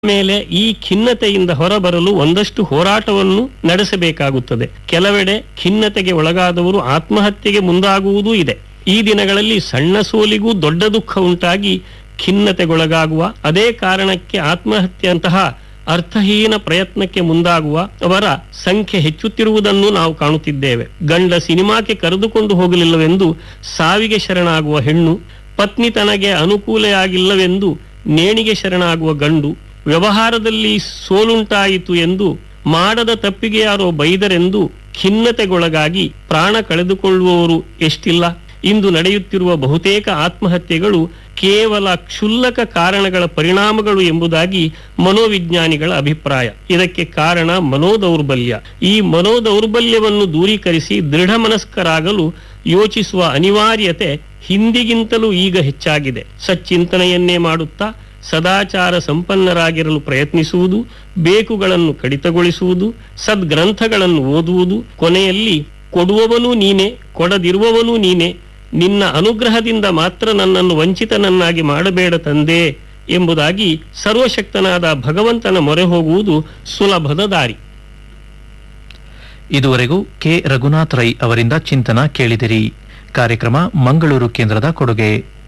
ಮೇಲೆ ಈ ಖಿನ್ನತೆಯಿಂದ ಹೊರಬರಲು ಒಂದಷ್ಟು ಹೋರಾಟವನ್ನು ನಡೆಸಬೇಕಾಗುತ್ತದೆ ಕೆಲವೆಡೆ ಖಿನ್ನತೆಗೆ ಒಳಗಾದವರು ಆತ್ಮಹತ್ಯೆಗೆ ಮುಂದಾಗುವುದೂ ಇದೆ ಈ ದಿನಗಳಲ್ಲಿ ಸಣ್ಣ ಸೋಲಿಗೂ ದೊಡ್ಡ ದುಃಖ ಉಂಟಾಗಿ ಖಿನ್ನತೆಗೊಳಗಾಗುವ ಅದೇ ಕಾರಣಕ್ಕೆ ಆತ್ಮಹತ್ಯೆಯಂತಹ ಅರ್ಥಹೀನ ಪ್ರಯತ್ನಕ್ಕೆ ಮುಂದಾಗುವ ಅವರ ಸಂಖ್ಯೆ ಹೆಚ್ಚುತ್ತಿರುವುದನ್ನು ನಾವು ಕಾಣುತ್ತಿದ್ದೇವೆ ಗಂಡ ಸಿನಿಮಾಕ್ಕೆ ಕರೆದುಕೊಂಡು ಹೋಗಲಿಲ್ಲವೆಂದು ಸಾವಿಗೆ ಶರಣಾಗುವ ಹೆಣ್ಣು ಪತ್ನಿ ತನಗೆ ಅನುಕೂಲೆಯಾಗಿಲ್ಲವೆಂದು ನೇಣಿಗೆ ಶರಣಾಗುವ ಗಂಡು ವ್ಯವಹಾರದಲ್ಲಿ ಸೋಲುಂಟಾಯಿತು ಎಂದು ಮಾಡದ ತಪ್ಪಿಗೆ ಯಾರೋ ಬೈದರೆಂದು ಖಿನ್ನತೆಗೊಳಗಾಗಿ ಪ್ರಾಣ ಕಳೆದುಕೊಳ್ಳುವವರು ಎಷ್ಟಿಲ್ಲ ಇಂದು ನಡೆಯುತ್ತಿರುವ ಬಹುತೇಕ ಆತ್ಮಹತ್ಯೆಗಳು ಕೇವಲ ಕ್ಷುಲ್ಲಕ ಕಾರಣಗಳ ಪರಿಣಾಮಗಳು ಎಂಬುದಾಗಿ ಮನೋವಿಜ್ಞಾನಿಗಳ ಅಭಿಪ್ರಾಯ ಇದಕ್ಕೆ ಕಾರಣ ಮನೋದೌರ್ಬಲ್ಯ ಈ ಮನೋದೌರ್ಬಲ್ಯವನ್ನು ದೂರೀಕರಿಸಿ ದೃಢ ಮನಸ್ಕರಾಗಲು ಯೋಚಿಸುವ ಅನಿವಾರ್ಯತೆ ಹಿಂದಿಗಿಂತಲೂ ಈಗ ಹೆಚ್ಚಾಗಿದೆ ಸಚ್ಚಿಂತನೆಯನ್ನೇ ಮಾಡುತ್ತಾ ಸದಾಚಾರ ಸಂಪನ್ನರಾಗಿರಲು ಪ್ರಯತ್ನಿಸುವುದು ಬೇಕುಗಳನ್ನು ಕಡಿತಗೊಳಿಸುವುದು ಸದ್ಗ್ರಂಥಗಳನ್ನು ಓದುವುದು ಕೊನೆಯಲ್ಲಿ ಕೊಡುವವನೂ ನೀನೆ ಕೊಡದಿರುವವನೂ ನೀನೆ ನಿನ್ನ ಅನುಗ್ರಹದಿಂದ ಮಾತ್ರ ನನ್ನನ್ನು ವಂಚಿತನನ್ನಾಗಿ ಮಾಡಬೇಡ ತಂದೆ ಎಂಬುದಾಗಿ ಸರ್ವಶಕ್ತನಾದ ಭಗವಂತನ ಮೊರೆ ಹೋಗುವುದು ಸುಲಭದ ದಾರಿ ಇದುವರೆಗೂ ಕೆ ರಘುನಾಥ್ ರೈ ಅವರಿಂದ ಚಿಂತನ ಕೇಳಿದಿರಿ ಕಾರ್ಯಕ್ರಮ ಮಂಗಳೂರು ಕೇಂದ್ರದ ಕೊಡುಗೆ